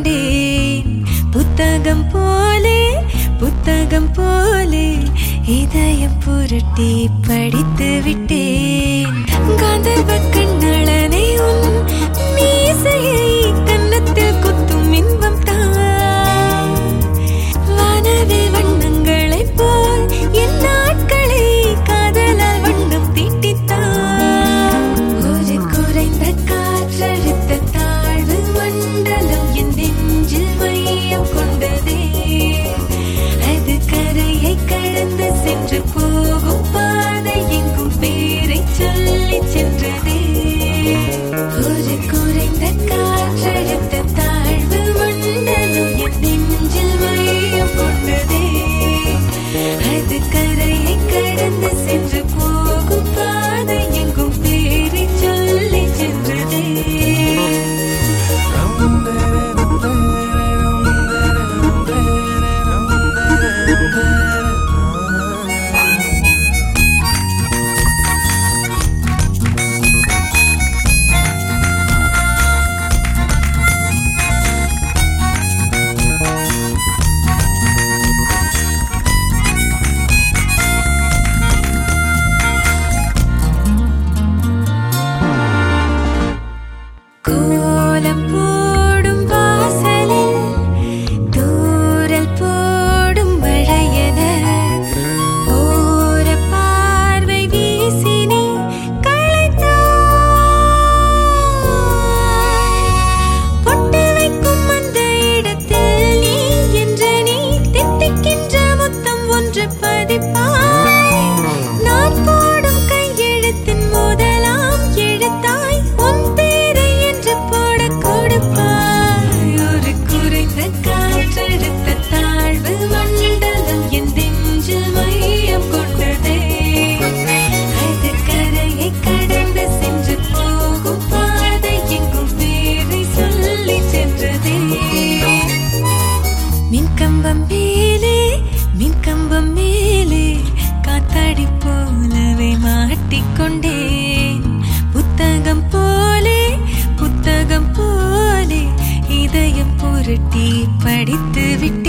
கொண்டேன் புத்தகம் போலே புத்தகம் போலே இதயம் புரட்டி படித்து விட்டேன் காந்தர்வ கண்ணளனை உன் மீசையை கன்னத்தில் குத்தும் இன்பம் தான் வானவில் வண்ணங்களைப் போல் என் நாட்களை காதலால் வண்ணம் தீட்டித்தான் ஒரு குறைந்த காற்றழுத்த தாழ்வு மண்டலம் என் நெஞ்சில் மையம் கொண்டதே அது கரையை கடந்து சென்று போகும் பாதை எங்கும் பேரை சொல்லி சென்றதே ஒரு குறைந்த காற்றழுத்த தாழ்வு மண்டலம் என் நெஞ்சில் மையம் கொண்டதே அது கரையை கடந்து சென்று போகும் பாதை எங்கும் பேரை சொல்லி சென்றதே கோலம் போடும் வாசலில் தூரல் போடும் மழையென ஓர பார்வை வீசினி களைத்தாய் பொட்டு வைக்கும் அந்த இடத்தில் நீ என்ற நீ தித்திக்கின்ற முத்தம் ஒன்று பதிப்பாய் நான் போடும் கையெழுத்தின் முதலாம் எழுத்தாய் உன் பேரை என்று போட கொடுப்பாய் ஒரு குறைந்த காற்றழுத்த தாழ்வு மண்டலம் என் நெஞ்சில் மையம் கொண்டதே அது கரையை கடந்து சென்று போகும் பாதை எங்கும் பேரை சொல்லி சென்றதே மின்கம்பம் மேலே மின்கம்பம் மேலே காத்தாடி போலவே மாட்டிக்கொண்டேன் புத்தகம் போலே புத்தகம் போலே இதயம் புரட்டி படித்து விட்டேன்